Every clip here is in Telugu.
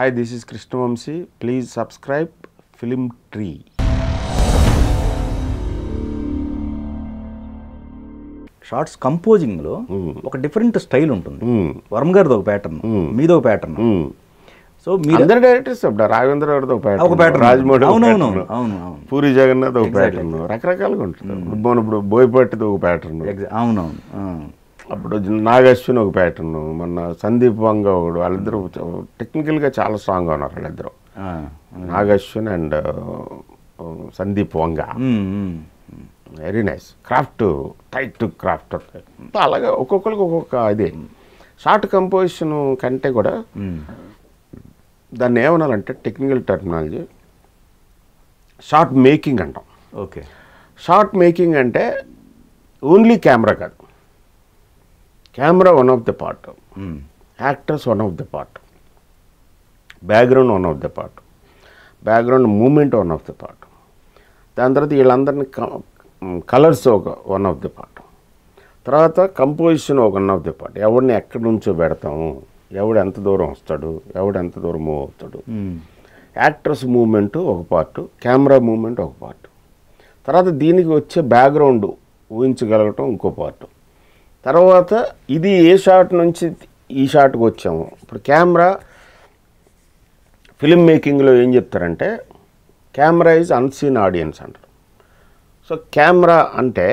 Hi this is Krishnavamsi please subscribe film tree shorts కంపోజింగ్లో ఒక డిఫరెంట్ స్టైల్ ఉంటుంది వర్మ గారిది ఒక ప్యాటర్న్ మీది ఒక ప్యాటర్న్ సో మీరు అందరు డైరెక్టర్స్ ఇప్పుడు రాఘవేంద్ర గారిది ఒక ఒక ప్యాటర్న్ pattern. రాజమౌళి ఒక అవునవును, pattern. అవును, అవును. పూరి జగన్నాథ్ ఒక ప్యాటర్న్ రకరకాలుగా ఉంటుంది ఇప్పుడు ఇప్పుడు బోయపట్టిది ఒక ప్యాటర్న్ ఎగ్జా- అవునవును ఆ. అప్పుడు నాగశ్విన్ ఒక ప్యాటర్న్ మన సందీప్ వంగ ఒకడు వాళ్ళిద్దరు టెక్నికల్గా చాలా స్ట్రాంగ్గా ఉన్నారు వాళ్ళిద్దరు ఆ. Nagashwin and Sandeep Vanga hmm, hmm. Very nice craft tight craft అలాగే ఒక్కొక్కరికి ఒక్కొక్క ఇది షార్ట్ కంపోజిషన్ కంటే కూడా మ్మ్. దాన్ని ఏమనాలంటే టెక్నికల్ టెక్నాలజీ షార్ట్ మేకింగ్ అంటాం ఓకే షార్ట్ మేకింగ్ అంటే ఓన్లీ కెమెరా కాదు camera one of the part hmm. Actors one of the part background one of the part background moment one of the part దాని తర్వాత వీళ్ళందరినీ కలర్స్ ఒక వన్ ఆఫ్ ది పార్ట్ తర్వాత కంపోజిషన్ ఒక వన్ ఆఫ్ ది పార్ట్ ఎవడిని ఎక్కడి నుంచో పెడతాము ఎవడు ఎంత దూరం వస్తాడు ఎవడు ఎంత దూరం మూవ్ అవుతాడు మ్మ్. యాక్టర్స్ మూమెంట్ ఒక పార్ట్ కెమెరా మూమెంట్ ఒక పార్ట్ తర్వాత దీనికి వచ్చే బ్యాక్గ్రౌండ్ ఊహించగలగటం ఇంకో పార్ట్ తర్వాత ఇది ఏ షాట్ నుంచి ఈ షాట్కి వచ్చాము ఇప్పుడు కెమెరా ఫిల్మ్ మేకింగ్లో ఏం చెప్తారంటే కెమెరా ఈజ్ అన్సీన్ ఆడియన్స్ అంటారు సో కెమెరా అంటే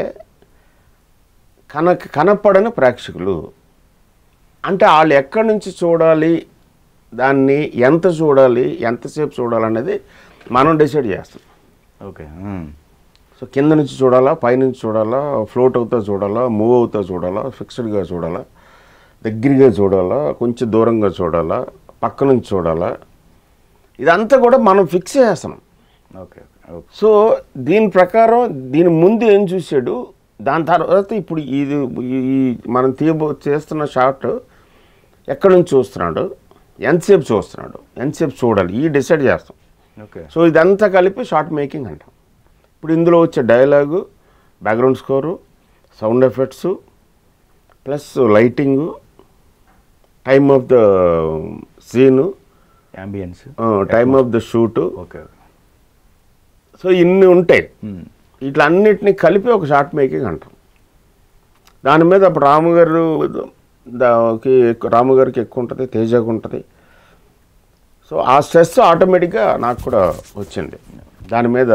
కన కనపడని ప్రేక్షకులు అంటే వాళ్ళు ఎక్కడి నుంచి చూడాలి దాన్ని ఎంత చూడాలి ఎంతసేపు చూడాలనేది మనం డిసైడ్ చేస్తాం ఓకే మ్మ్. సో కింద నుంచి చూడాలా పైనుంచి చూడాలా ఫ్లోట్ అవుతా చూడాలా మూవ్ అవుతా చూడాలా ఫిక్స్డ్గా చూడాలా దగ్గరగా చూడాలా కొంచెం దూరంగా చూడాలా పక్క నుంచి చూడాలా ఇదంతా కూడా మనం ఫిక్స్ చేస్తున్నాం ఓకే ఓకే సో దీని ప్రకారం దీని ముందు ఏం చూసాడు దాని తర్వాత ఇప్పుడు ఇది ఈ- ఈ మనం తీయబో చేస్తున్న షాట్ ఎక్కడి నుంచి చూస్తున్నాడు ఎంతసేపు చూస్తున్నాడు ఎంతసేపు చూడాలి ఈ డిసైడ్ చేస్తాం ఓకే సో ఇదంతా కలిపి షార్ట్ మేకింగ్ అంటాం ఇప్పుడు ఇందులో వచ్చే dialogue background score sound effects plus lighting time of the scene ambience time of the shoot okay so ఇన్ని ఉంటాయి మ్మ్. ఇట్లన్నిటిని కలిపి ఒక షార్ట్ మేకింగ్ అంటాం దాని మీద అప్పుడు రాము గారు దాకి ఎక్కు- రాము గారికి ఎక్కువ ఉంటుంది తేజకు ఉంటుంది సో ఆ స్ట్రెస్ ఆటోమేటిక్గా నాకు కూడా వచ్చింది దాని మీద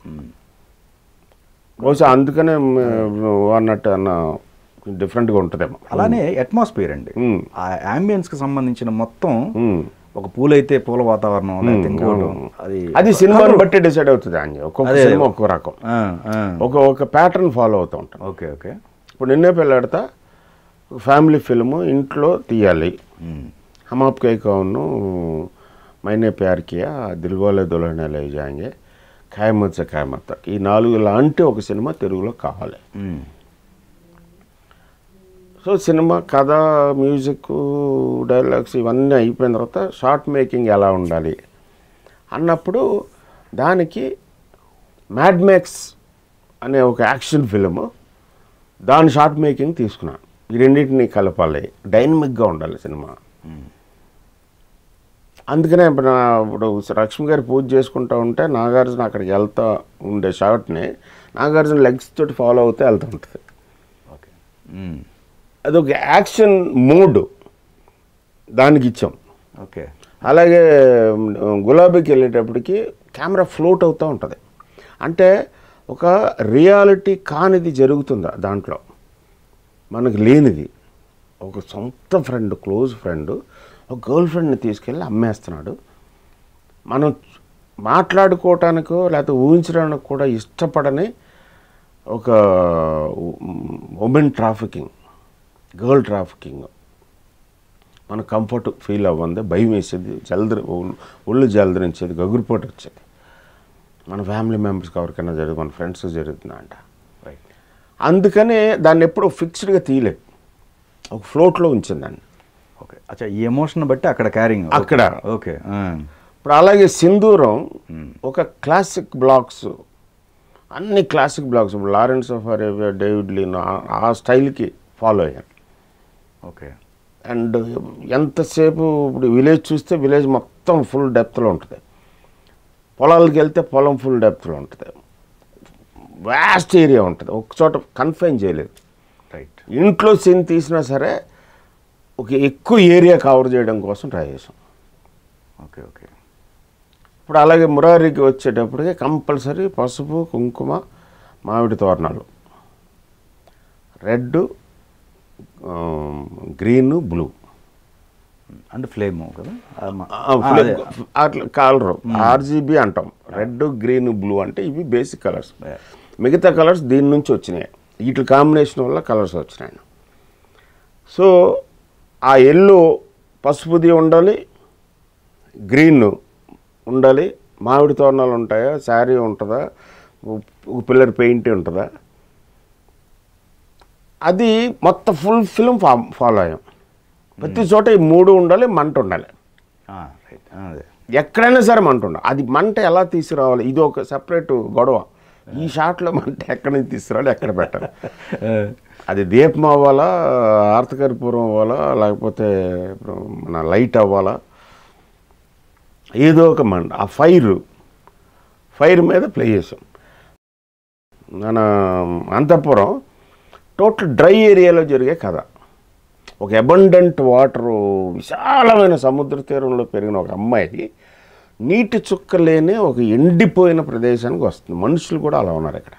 బహుశా అందుకనే మ్, అన్నట్టు అన్న డిఫరెంట్గా ఉంటుందేమో అలానే అట్మాస్ఫియర్ అండి మ్మ్. ఆ ambience కి సంబంధించిన మొత్తం మ్. ఒక పూలైతే పూల వాతావరణం లేకపోతే ఇంకోటి అది అది సినిమాని బట్టి డిసైడ్ అవుతుంది అంజ ఒక్కొక్క అదే. సినిమా ఒక్కొక్క రకం ఆ, ఆ. ఒక ఒక ప్యాటర్న్ ఫాలో అవుతూ ఉంటాం ఓకే ఓకే ఇప్పుడు నిన్నే పెళ్ళాడతా ఒక ఫ్యామిలీ ఫిల్మ్ ఇంట్లో తీయాలి మ్మ్. हम आपके कौन मैंने प्यार किया దిల్వాలే దుల్హనే లే జాయింగే ఖాయమత్ సే ఖాయమత్ తక్ ఈ నాలుగు లాంటి ఒక సినిమా తెలుగులో కావాలి మ్మ్. సో సినిమా కథ మ్యూజిక్ డైలాగ్స్ ఇవన్నీ అయిపోయిన తర్వాత షార్ట్ మేకింగ్ ఎలా ఉండాలి అన్నప్పుడు దానికి మ్యాడ్ మ్యాక్స్ అనే ఒక యాక్షన్ ఫిలిం దాని షార్ట్ మేకింగ్ తీసుకున్నాను ఈ రెండింటిని కలపాలి డైనమిక్గా ఉండాలి సినిమా అందుకనే ఇప్పుడు నా ఇప్పుడు లక్ష్మి గారు పూజ చేసుకుంటూ ఉంటే నాగార్జున అక్కడికి వెళ్తా ఉండే షార్ట్ని నాగార్జున లెగ్స్ తోటి ఫాలో అవుతే వెళ్తూ ఉంటుంది ఓకే మ్మ్. అదొక యాక్షన్ మూడ్ దానికి ఇచ్చాం ఓకే అలాగే మ్, గులాబీకి వెళ్ళేటప్పటికి కెమెరా ఫ్లోట్ అవుతూ ఉంటుంది అంటే ఒక రియాలిటీ కానిది జరుగుతుంది దాంట్లో మనకు లేనిది ఒక సొంత ఫ్రెండ్ క్లోజ్ ఫ్రెండ్ ఒక గర్ల్ ఫ్రెండ్ని తీసుకెళ్ళి అమ్మేస్తున్నాడు మనం మాట్లాడుకోవటానికో లేకపోతే ఊహించడానికి కూడా ఇష్టపడని ఒక ఉమెన్ ట్రాఫికింగ్ గర్ల్ ట్రాఫికింగ్ మన కంఫర్ట్ ఫీల్ అవ్వంది భయం వేసేది జలదరి ఒళ్ళు జలదరించేది గగురుపోటు వచ్చేది మన ఫ్యామిలీ మెంబర్స్కి ఎవరికైనా జరుగుతుంది మన ఫ్రెండ్స్కి జరుగుతుందా అంట రైట్ అందుకనే దాన్ని ఎప్పుడూ ఫిక్స్డ్గా తీయలేదు ఒక ఫ్లోట్లో ఉంచింది దాన్ని ఓకే అచ్చా ఈ ఎమోషన్ బట్టి అక్కడ క్యారింగ్ అక్కడ. ఓకే ఆ. ఇప్పుడు అలాగే సింధూరం ఒక క్లాసిక్ బ్లాక్స్ అన్ని క్లాసిక్ బ్లాక్స్ ఇప్పుడు Lawrence of Arabia David Lean ఆ- ఆ స్టైల్కి ఫాలో అయ్యాను ఓకే అండ్ ఎంతసేపు ఇప్పుడు విలేజ్ చూస్తే విలేజ్ మొత్తం ఫుల్ డెప్త్లో ఉంటుంది పొలాలకు వెళ్తే పొలం ఫుల్ డెప్త్లో ఉంటుంది వాస్ట్ ఏరియా ఉంటుంది ఒక చోట కన్ఫైన్ చేయలేదు రైట్ ఇంట్లో సీన్ తీసినా సరే ఒక ఎక్కువ ఏరియా కవర్ చేయడం కోసం ట్రై చేసాం ఓకే ఓకే ఇప్పుడు అలాగే మురారికి వచ్చేటప్పటికి కంపల్సరీ పసుపు కుంకుమ మామిడి తోరణాలు red green blue and flame కదా ఆ మా- ఆ, అదే. అట్లా కలర్ ఆర్జీబీ అంటాం రెడ్ గ్రీన్ బ్లూ అంటే ఇవి బేసిక్ కలర్స్ Yeah. మిగతా కలర్స్ దీని నుంచి వచ్చినాయి వీటి కాంబినేషన్ వల్ల కలర్స్ వచ్చినాయి సో ఆ ఎల్లో పసుపుది ఉండాలి గ్రీన్ ఉండాలి మామిడి తోరణాలు ఉంటాయా శారీ ఉంటుందా ఒక పిల్లర్ పెయింట్ ఉంటుందా అది మొత్తం ఫుల్ ఫిల్మ్ ఫా ఫాలో అయ్యాం ప్రతి చోట ఈ మూడు ఉండాలి మంట ఉండాలి ఆ, రైట్ ఆ, అదే ఎక్కడైనా సరే మంట ఉండాలి అది మంట ఎలా తీసుకురావాలి ఇది ఒక సపరేట్ గొడవ ఈ షాట్లో మంట ఎక్కడి నుంచి తీసుకురావాలి ఎక్కడ పెట్టాలి అది దీపం అవ్వాలా ఆర్తకర్పూరం అవ్వాలా లేకపోతే ఇప్పుడు మన లైట్ అవ్వాలా ఏదో ఒక మంట ఆ ఫైర్ ఫైర్ మీద ప్లే చేసాం మన అంతఃపురం టోటల్ డ్రై ఏరియాలో జరిగే కథ ఒక అబండెంట్ వాటర్ విశాలమైన సముద్ర తీరంలో పెరిగిన ఒక అమ్మాయి నీటి చుక్క లేని ఒక ఎండిపోయిన ప్రదేశానికి వస్తుంది మనుషులు కూడా అలా ఉన్నారు ఇక్కడ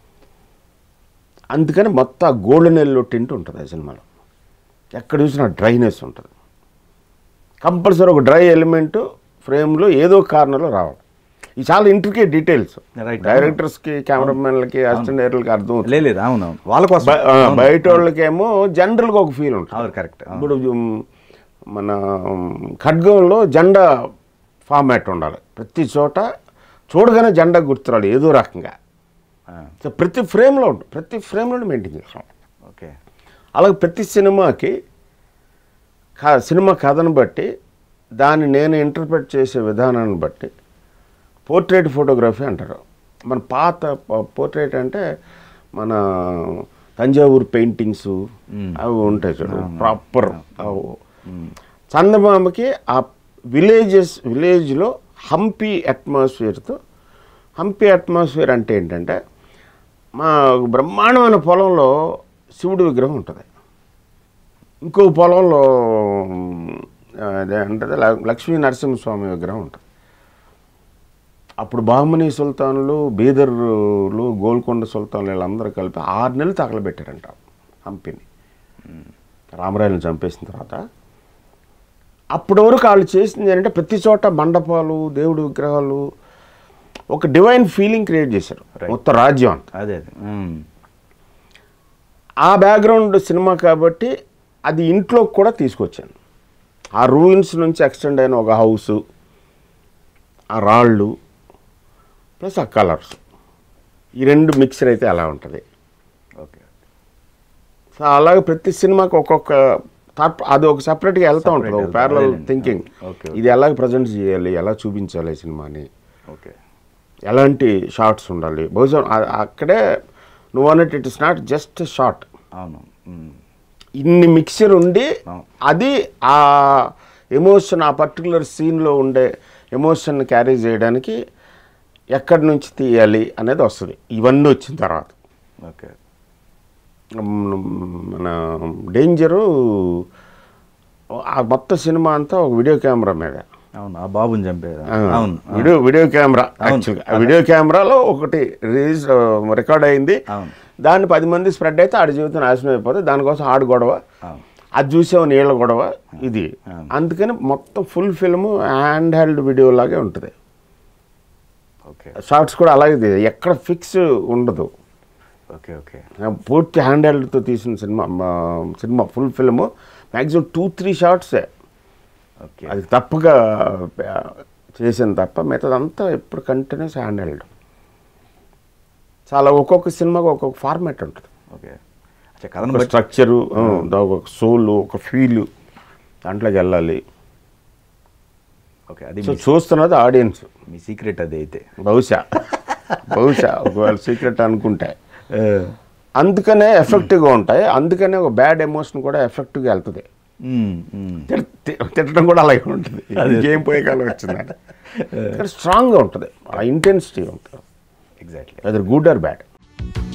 అందుకని మొత్తం ఆ గోల్డెన్ ఎల్లో టింట్ ఉంటుంది ఆ సినిమాలో ఎక్కడ చూసినా డ్రైనెస్ ఉంటుంది కంపల్సరీ ఒక డ్రై ఎలిమెంట్ ఫ్రేమ్లో ఏదో కారణంలో రావాలి ఇది చాలా ఇంట్రికేట్ డీటెయిల్స్ Right. డైరెక్టర్స్కి కెమెరామెన్లకి అసిస్టెంట్ డైరెక్టర్కి అర్థం అవుతుంది. లేదు లేదు అవును అవును వాళ్ళ కోసం బయ- ఆ, బయట వాళ్ళకేమో జనరల్గా ఒక ఫీల్ ఉంటుంది అవును కరెక్ట్ ఇప్పుడు ఉమ్, మన ఉమ్, ఖడ్గంలో జెండా ఫార్మాట్ ఉండాలి ప్రతి చోట చూడగానే జెండా గుర్తురాలి ఏదో రకంగా సో ప్రతి ఫ్రేమ్లో ఉంటుంది ప్రతి ఫ్రేమ్లో మెయింటైన్ చేస్తాం ఓకే అలాగే ప్రతి సినిమాకి క- సినిమా కథను బట్టి దాన్ని నేను ఇంటర్ప్రిట్ చేసే విధానాన్ని బట్టి పోర్ట్రేట్ ఫోటోగ్రఫీ అంటారు మన పాత పోర్ట్రేట్ అంటే మన తంజావూరు పెయింటింగ్స్ అవి ఉంటాయి చూడు ప్రాపర్ చందమామకి ఆ విలేజెస్ విలేజ్లో హంపి అట్మాస్ఫియర్తో హంపి అట్మాస్ఫియర్ అంటే ఏంటంటే మా బ్రహ్మాండమైన పొలంలో శివుడి విగ్రహం ఉంటుంది ఇంకో పొలంలో అదేంటది లక్ష్మీ నరసింహస్వామి విగ్రహం ఉంటుంది అప్పుడు బాహ్మని సుల్తానులు బీదర్లు గోల్కొండ సుల్తాన్లు వీళ్ళందరూ కలిపి ఆరు నెలలు తగలబెట్టారంట హంపిని రామరాయలను చంపేసిన తర్వాత అప్పటి వరకు వాళ్ళు చేసింది ఏంటంటే ప్రతి చోట మండపాలు దేవుడి విగ్రహాలు ఒక డివైన్ ఫీలింగ్ క్రియేట్ చేశారు మొత్తం రాజ్యం అంతా అదే అదే ఉమ్. ఆ బ్యాక్గ్రౌండ్ సినిమా కాబట్టి అది ఇంట్లోకి కూడా తీసుకొచ్చాను ఆ రూయిన్స్ నుంచి ఎక్స్టెండ్ అయిన ఒక హౌస్ ఆ రాళ్ళు ప్లస్ ఆ కలర్స్ ఈ రెండు మిక్సర్ అయితే అలా ఉంటుంది ఓకే సో అలాగే ప్రతి సినిమాకి ఒక్కొక్క థాట్ అది ఒక సపరేట్గా వెళ్తూ ఉంటుంది ఒక వెళ్తా- ప్యారల అదేలేండి. థింకింగ్ ఓకే, ఇది ఎలా ప్రజెంట్ చేయాలి ఎలా చూపించాలి ఈ సినిమాని ఓకే ఎలాంటి షార్ట్స్ ఉండాలి బహుశా ఆ- అక్కడే నువ్వు అన్నట్టు it is not just shot అవును ఉమ్. ఇన్ని మిక్చర్ ఉండి అవును. అది ఆ ఎమోషన్ ఆ పర్టికులర్ సీన్లో ఉండే ఎమోషన్ క్యారీ చేయడానికి ఎక్కడి నుంచి తీయాలి అనేది వస్తుంది ఇవన్నీ వచ్చిన తర్వాత ఓకే మ్, మన డేంజరు ఆ మొత్తం సినిమా అంతా ఒక వీడియో కెమెరా మీద అవును ఆ బాబుని చంపేది ఆ, అవును వీడియో వీడియో కెమెరా అవును. యాక్చువల్గా ఆ వీడియో కెమెరాలో ఒకటి రిలీజ్ రికార్డ్ అయింది అవును దాన్ని పది మంది స్ప్రెడ్ అయితే ఆడి జీవితం నాశనం అయిపోతుంది దానికోసం ఆడు గొడవ అవును అది చూసావు నీళ్ళ గొడవ ఇది అందుకని మొత్తం full film hand held video లాగే ఉంటుంది ఓకే షార్ట్స్ కూడా అలాగే తీయాలి. ఎక్కడ ఫిక్స్ ఉండదు ఓకే ఓకే పూర్తి హ్యాండ్ హెల్డ్తో తీసిన సినిమా మా cinema full film maximum two three షార్ట్సే ఓకే అది తప్పగా ఆ, చేసింది తప్ప మిగతాదంతా ఎప్పుడు కంటిన్యూస్ హ్యాండ్ హెల్డ్ చాలా ఒక్కొక్క సినిమాకి ఒక్కొక్క ఫార్మాట్ ఉంటుంది ఓకే అచ్చా కథను ఒక బట్టి స్ట్రక్చరు ఒక సోల్ ఒక ఫీల్ దాంట్లోకి వెళ్ళాలి ఓకే అది సో మీ- చూస్తున్నది ఆడియన్స్ మీ సీక్రెట్ అది అయితే బహుశా బహుశా ఒకవేళ సీక్రెట్ అనుకుంటే అందుకనే ఎఫెక్టివ్గా ఉంటాయి అందుకనే ఒక బ్యాడ్ ఎమోషన్ కూడా ఎఫెక్టివ్గా వెళ్తుంది తిట్- తి- తిట్టడం కూడా అలాగే ఉంటుంది గేమ్ పోయే కాలం వచ్చిందంటే స్ట్రాంగ్గా ఉంటుంది ఆ ఇంటెన్సిటీ ఉంటుంది ఎగ్జాక్ట్లీ అది గుడ్ ఆర్ బ్యాడ్